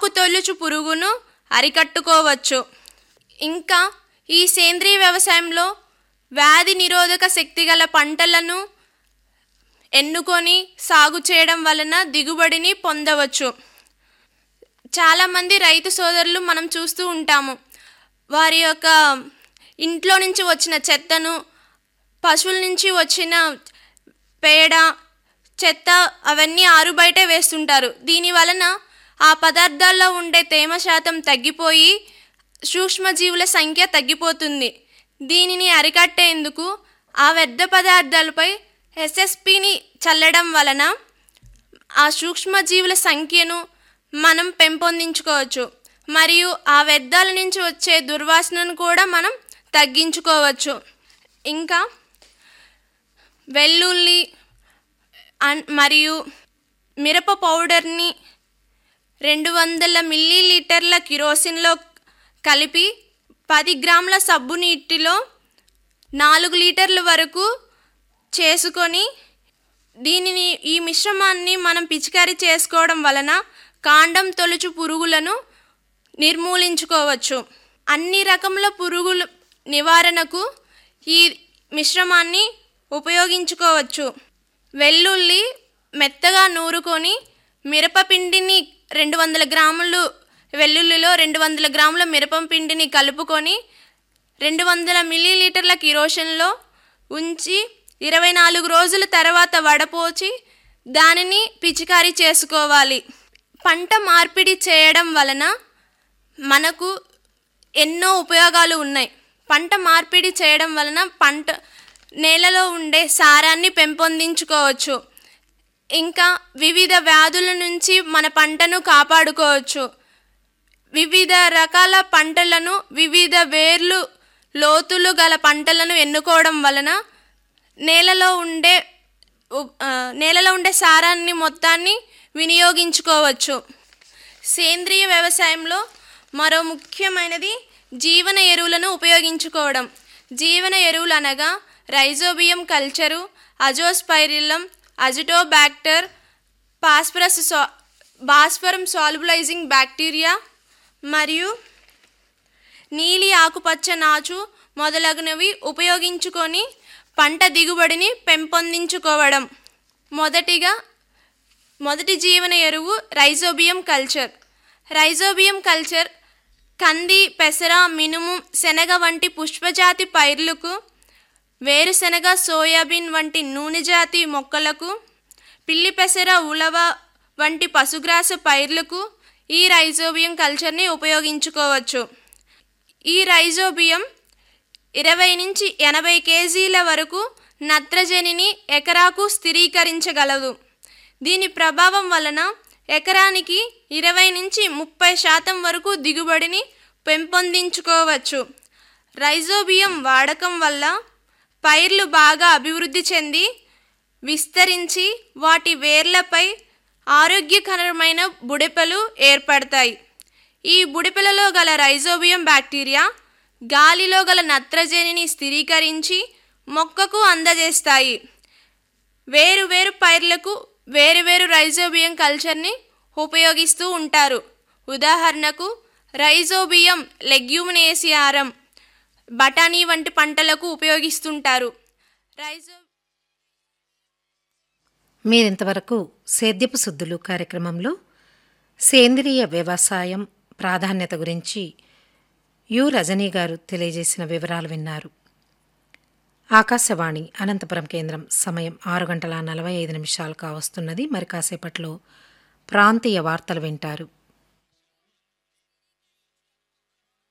ఆకు తొలుచు పురుగును అరికట్టుకోవచ్చు ఇంకా ఈ సేంద్రీయ వ్యవసాయంలో వ్యాధి నిరోధక శక్తి గల పంటలను ఎన్నుకొని సాగు చేయడం వలన దిగుబడిని పొందవచ్చు చాలామంది రైతు సోదరులు మనం చూస్తూ ఉంటాము వారి యొక్క ఇంట్లో నుంచి వచ్చిన చెత్తను పశువుల నుంచి వచ్చిన పేడ చెత్త అవన్నీ ఆరు బయటే వేస్తుంటారు దీని వలన ఆ పదార్థాల్లో ఉండే తేమ శాతం తగ్గిపోయి సూక్ష్మజీవుల సంఖ్య తగ్గిపోతుంది దీనిని అరికట్టేందుకు ఆ వ్యర్థ పదార్థాలపై ఎస్ఎస్పిని చల్లడం వలన ఆ సూక్ష్మజీవుల సంఖ్యను మనం పెంపొందించుకోవచ్చు మరియు ఆ వ్యర్థాల నుంచి వచ్చే దుర్వాసనను కూడా మనం తగ్గించుకోవచ్చు ఇంకా వెల్లుల్లి అన్ మరియు మిరప పౌడర్ని రెండు వందల మిల్లీ లీటర్ల కిరోసిన్లో కలిపి పది గ్రాముల సబ్బు నీటిలో నాలుగు లీటర్ల వరకు చేసుకొని దీనిని ఈ మిశ్రమాన్ని మనం పిచికారీ చేసుకోవడం వలన కాండం తొలుచు పురుగులను నిర్మూలించుకోవచ్చు అన్ని రకముల పురుగుల నివారణకు ఈ మిశ్రమాన్ని ఉపయోగించుకోవచ్చు వెల్లుల్లి మెత్తగా నూరుకొని మిరపపిండిని రెండు వందల గ్రాములు వెల్లుల్లిలో రెండు వందల గ్రాముల మిరపపిండిని కలుపుకొని రెండు వందల మిల్లీలీటర్ల కిరోషన్లో ఉంచి ఇరవై నాలుగు రోజుల తర్వాత వడపోచి దానిని పిచికారీ చేసుకోవాలి పంట మార్పిడి చేయడం వలన మనకు ఎన్నో ఉపయోగాలు ఉన్నాయి పంట మార్పిడి చేయడం వలన పంట నేలలో ఉండే సారాన్ని పెంపొందించుకోవచ్చు ఇంకా వివిధ వ్యాధుల నుంచి మన పంటను కాపాడుకోవచ్చు వివిధ రకాల పంటలను వివిధ వేర్లు లోతులు గల పంటలను ఎన్నుకోవడం వలన నేలలో ఉండే ఉ- ఆ, నేలలో ఉండే సారాన్ని మొత్తాన్ని వినియోగించుకోవచ్చు సేంద్రియ వ్యవసాయంలో మరో ముఖ్యమైనది జీవన ఎరువులను ఉపయోగించుకోవడం జీవన ఎరువులు అనగా rhizobium culture azospirillum azotobacter phosphorus సా భాస్వరం సాల్బులైజింగ్ బ్యాక్టీరియా మరియు నీలి ఆకుపచ్చ నాచు మొదలగునవి ఉపయోగించుకొని పంట దిగుబడిని పెంపొందించుకోవడం మొదటిగా మొదటి జీవన ఎరువు రైజోబియం కల్చర్ రైజోబియం కల్చర్ కంది పెసర మినుము శనగ వంటి పుష్పజాతి పైర్లకు వేరుశెనగ సోయాబీన్ వంటి నూనె జాతి మొక్కలకు పిల్లి పెసర ఉలవ వంటి పశుగ్రాస పైర్లకు ఈ రైజోబియం కల్చర్ని ఉపయోగించుకోవచ్చు ఈ రైజోబియం ఇరవై నుంచి ఎనభై కేజీల వరకు నత్రజనిని ఎకరాకు స్థిరీకరించగలదు దీని ప్రభావం వలన ఎకరానికి ఇరవై నుంచి ముప్పై శాతం వరకు దిగుబడిని పెంపొందించుకోవచ్చు రైజోబియం వాడకం వల్ల పైర్లు బాగా అభివృద్ధి చెంది విస్తరించి వాటి వేర్లపై ఆరోగ్యకరమైన బుడిపెలు ఏర్పడతాయి ఈ బుడిపెలలో గల రైజోబియం బ్యాక్టీరియా గాలిలో గల నత్రజనిని స్థిరీకరించి మొక్కకు అందజేస్తాయి వేరు వేరు పైర్లకు వేరు వేరు రైజోబియం కల్చర్ని ఉపయోగిస్తూ ఉంటారు ఉదాహరణకు రైజోబియం లెగ్యూమినేసియారం బఠానీ వంటి పంటలకు ఉపయోగిస్తుంటారు రైజో మీరింతవరకు సేద్యపు శుద్ధులు కార్యక్రమంలో సేంద్రియ వ్యవసాయం ప్రాధాన్యత గురించి యు రజనీ గారు తెలియజేసిన వివరాలు విన్నారు ఆకాశవాణి అనంతపురం కేంద్రం సమయం ఆరు గంటల నలభై ఐదు నిమిషాలు కావస్తున్నది మరి కాసేపట్లో ప్రాంతీయ వార్తలు వింటారు